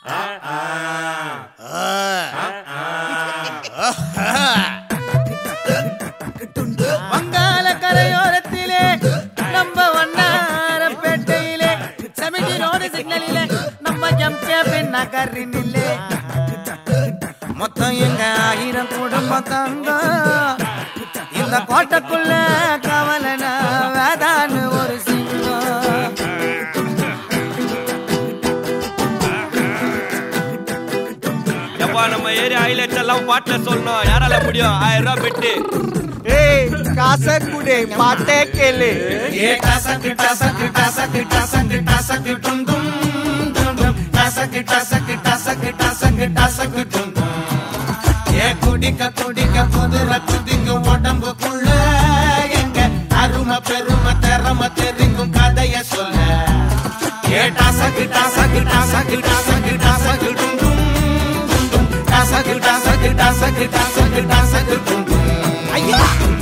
வங்காள கரையோரத்திலே நம்ம வண்ணாரப்பேட்டையிலே செமிட்டி ரோடு சிக்னலிலே நம்ம ஜம்பியபின் நகரினிலே மொத்தம் எங்க ஆயிரம் குடும்பம் தங்க இந்த கோட்டைக்குள்ள கவலனா வேதான்னு ஒரு சிங்கம் எப்பா நம்ம ஏரியா ஹைலைட்ஸ் எல்லாம் பாட்டுல சொல்லணும் யாரால முடியும் ஆயிரம் ரூபாய் பெட்டு ஏய் காசை குடு பாட்டே கேளு ஏ டசக்கு டசக்கு டசக்கு டசக்கு டசக்கு டும் டும் டும் டும் டசக்கு டசக்கு டசக்கு டசக்கு டசக்கு டும் டும் ஏ குடிக்க குடிக்க குதிர குதிங்க உடம்புக்குள்ள எங்க அருமை பெருமை திறமை தெரிங்கும் கதைய சொல்ல ஏ டசக்கு டசக்கு டசக்கு டசக்கு டசக்கு டும் டும் டும் டும் டசக்கு டசக்கு டசக்கு டசக்கு டசக்கு டும் டும் ஐயா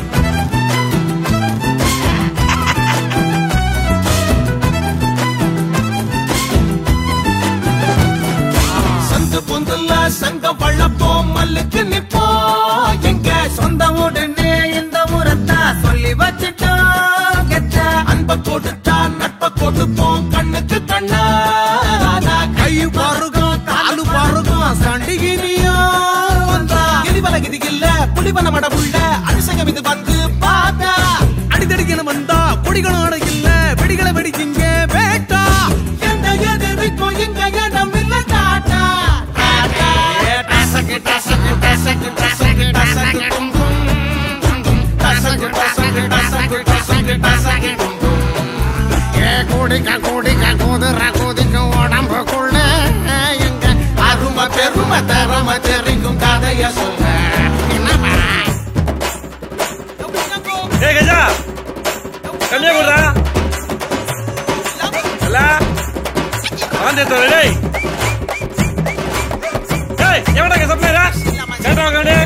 சந்து பொந்துல சங்க வளப்போம் மல்லுக்கு நிப்போம் எங்க சொந்த உடனே இந்த முறத்தா சொல்லி வச்சுட்டோம் கெட்ட அன்ப கொடுத்தா நட்ப கொடுப்போம் கண்ணுக்கு கண்ணா கை பாருகும் காலு பாருகும் சண்டிகினியோ வந்தா கிரிவல கிதி இல்ல புலிவன மடபுள்ள அபிஷேகம் இது வந்து பார்த்தா அடிதடிக்கணும் வந்தா கொடிகளோட இல்ல வெடிகளை வெடிச்சிங்க வேட்டா எந்த எதிர்க்கும் இங்க இடம் இல்ல டாட்டா டாட்டா டசக்கு டசக்கு டசக்கு டசக்கு டசக்கு டும் டும் டும் டும் டசக்கு டசக்கு டசக்கு டசக்கு டசக்கு டும் டும் ஏ குடிக்க குடிக்க குதிர குதிக்க உடம்புக்குள்ள எங்க அருமை பெருமை தரமை தெரிக்கும் கதைய சொல்ல ஏ கஜா கம்மியா கொடுறா அல்ல வந்து டேய் டேய் எவடா சப்ளைரா கேட்டா வாங்கடே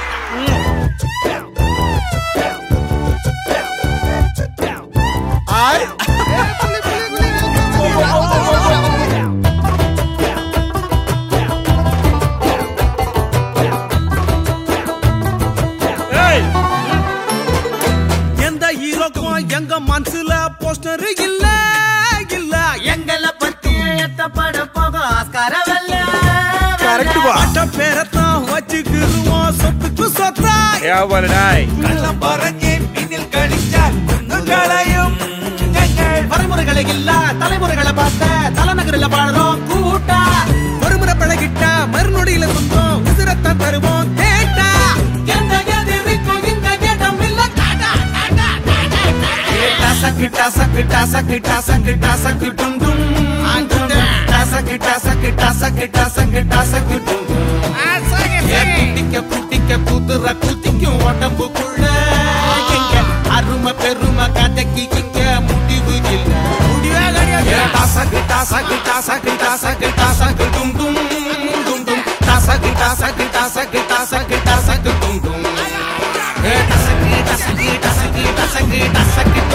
ஏய் எந்த ஹீரோக்கும் எங்க மனசுல போஸ்டர் இல்ல இல்ல எங்களை பத்தி எத்தப்பட போக ஆஸ்கார வெல்ல கரெக்ட் பட்ட பேரத்தான் வச்சுக்கிருவோம் சொத்துக்கு சொத்தா ஏவல டேய் கள்ளம் பறஞ்சு பின்னில் கழிச்ச குண்டுகளையும் எங்கள் வரைமுறைகளை இல்ல தலைமுறைகளை பார்த்த தலைநகரில் பாடுறோம் கூட்டா ஒருமுறை பழகிட்ட மறுநொடியில சொந்தம் உதிரத்தான் தருவோம் கேட்டா எந்த எதிரிக்கும் இங்க இடம் இல்ல டாடா டாடா டாடா டசக்கு டசக்கு டசக்கு டசக்கு டசக்கு டும் டும் டும் டும். டசக்கு டசக்கு டசக்கு டசக்கு டசக்கு டும் டும் ஏ குட்டிக்க குட்டிக்க குதிர குதிக்கும் உடம்புக்குள்ள எங்க அருமை பெருமை கதைக்கு இங்க முடிவு இல்ல ஏ டசக்கு டசக்கு டசக்கு டசக்கு டசக்கு டும் டும் டும் டும் டசக்கு டசக்கு டசக்கு டசக்கு டசக்கு டும் டும் ஏ டசக்கு டசக்கு டசக்கு டசக்கு டசக்கு